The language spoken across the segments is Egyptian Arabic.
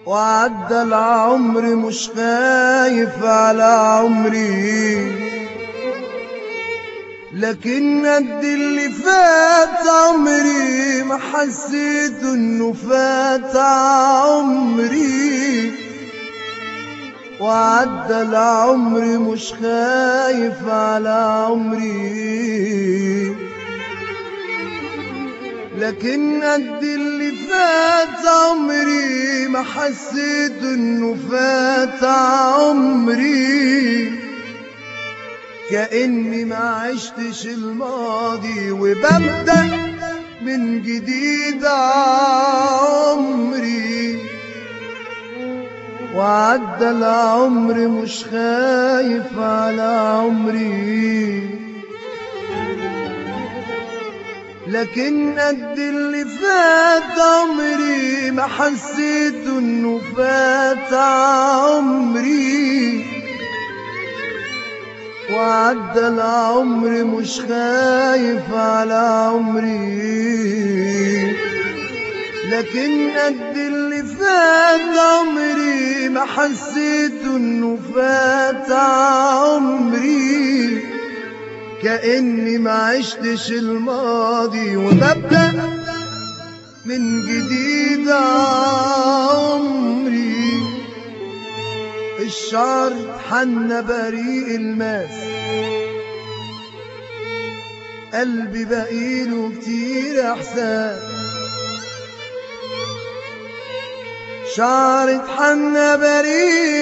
وعدى العمر مش خايف على عمري لكن قد اللي فات عمري ما حسيت انه فات عمري وعدى العمر مش خايف على عمري لكن قد اللي فات عمري ما حسيت انه فات عمري كأني ما عشتش الماضي وببدأ من جديد عمري وعدى العمر مش خايف على عمري لكن قد اللي فات عمري ما حسيت انه فات عمري وعدى العمر مش خايف على عمري لكن قد اللي فات عمري ما حسيت انه فات عمري كأني ما عشتش الماضي وببدأ من جديد عمري الشعر اتحنى بريء الماس قلبي بقيله كتير احساس شعر اتحنى بريء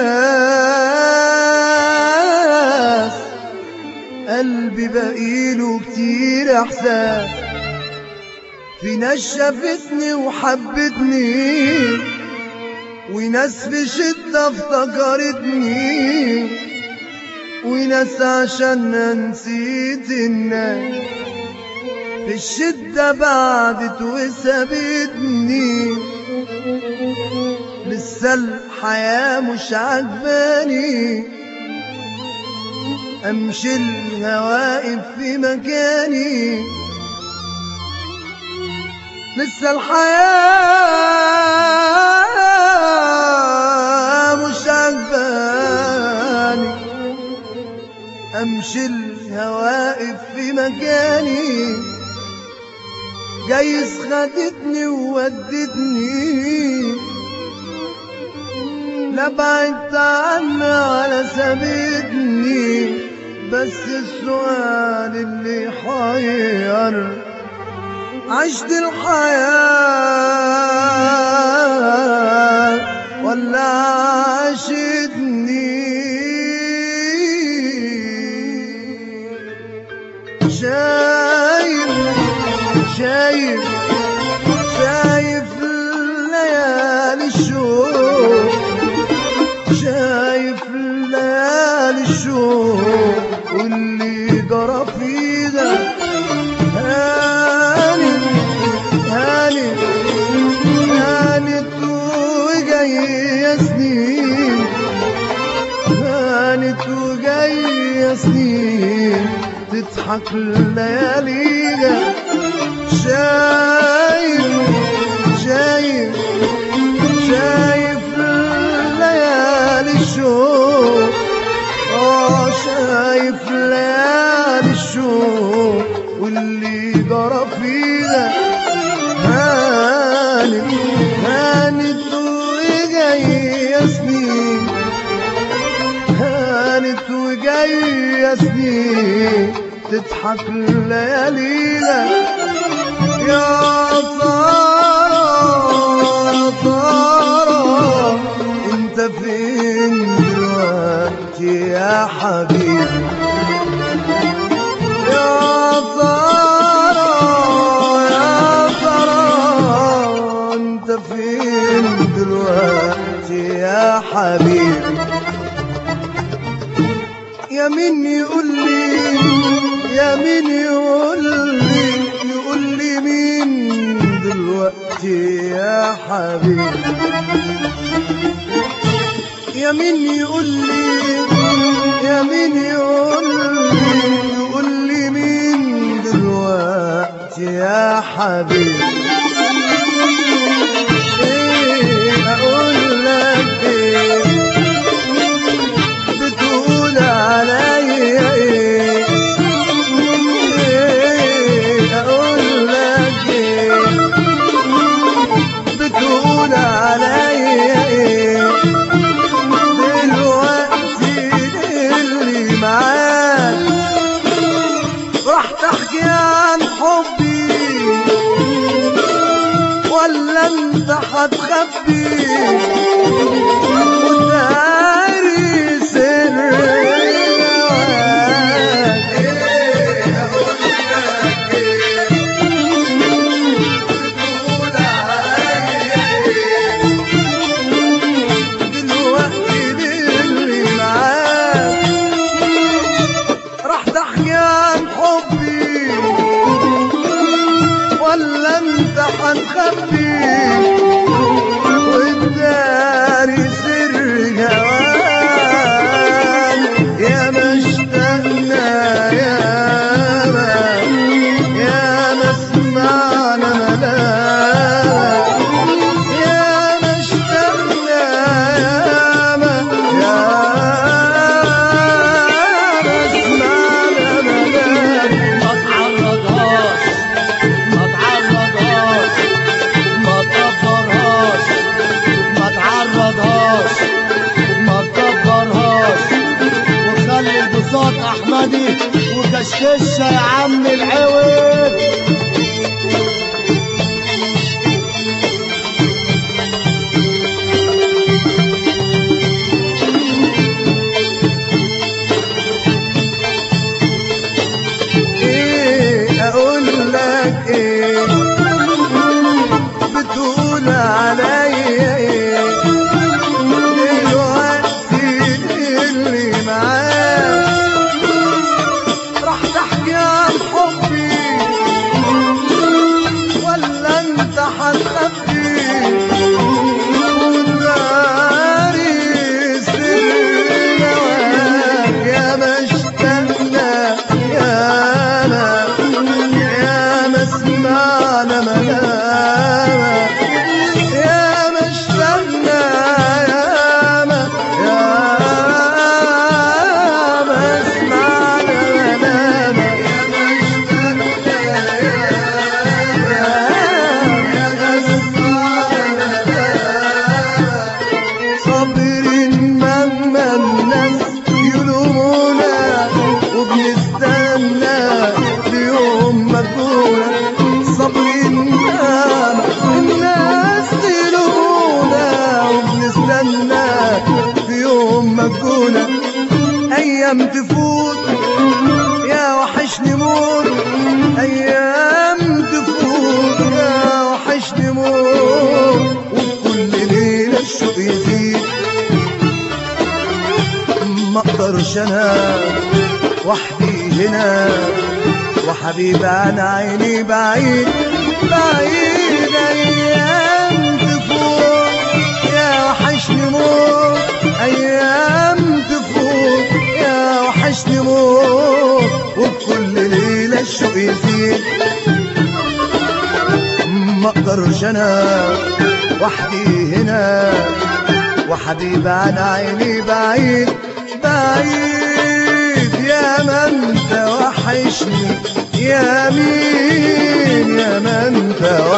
الماس قلبي بقيله كتير احساس في ناس شافتني وحبتني وناس في شدة افتكرتني وناس عشان نسيت الناس في الشدة بعدت وسابتني لسه الحياة مش عجباني امشي الهواقف في مكاني لسه الحياة مش عجباني امشي الهواقف في مكاني جايز خدتني وودتني لا بعدت عنها ولا سابتني بس السؤال اللي حير عشت الحياة ولا عاشتني شايف شايف شايف ليالي الشوق شايف ليالي الشوق واللي جرى فينا هاني هاني هانت وجاية سنين هانت وجاية سنين تضحك ليالينا شايف شايف شايف ليالي الشوق اه شايف ليالي الشوق واللي جرى فينا هانت هانت وجاية سنين هانت وجاية سنين تضحك ليالينا يا ترى يا ترى انت فين دلوقتي يا حبيبي يا ترى يا ترى انت فين دلوقتي يا حبيبي يا مين يقول لي يا مين يقول لي يقول لي مين دلوقتي يا حبيبي يا مين يقول لي يا مين يقول لي يقول لي مين دلوقتي يا حبيبي ايه اقول ولا انت هتخبي وداري سر هواك ايه اقول لك ايه بتقول عليا ايه دلوقتي اللي معاك راح تحكي عن حبي ولا انت هتخبي واداري سر جوان يا ما اشتقنا يا ما يا ما سمعنا ملاك يا ما اشتقنا يا ما يا ما سمعنا ملاك ما تعرضهاش ما تعرضهاش ما تكبرهاش ما تعرضهاش ما تكبرهاش وخلي البساط احمدي وكشكشها يا عم العوض ايه اقول لك ايه بتقول عليا ايه دلوقتي اللي معاك راح تحكي عن حبي ولا انت هتخبي وداري سر هواك يا ما اشتقنا يا ما يا ما سمعنا ملامك يا ما اشتقنا يا ما يا ما سمعنا ملامك يا ما اشتقنا يا ما سمعنا ملامك صابرين مهما الناس يلومونا وبنستنى ليوم مجهولة صابرين مهما الناس يلومونا وبنستنى في يوم مجهولة أيام تفوت يا وحشني موت أيام تفوت يا وحشني موت وكل ليلة الشوق يزيد ما اقدرش انا وحدي هنا وحبيبي عن عيني بعيد بعيد ايام تفوت يا وحشني موت ايام تفوت يا وحشني موت وبكل ليله الشوق يزيد ما اقدرش انا وحدي هنا وحبيبي عن عيني بعيد بعيد يا من انت وحشني يا مين يا من انت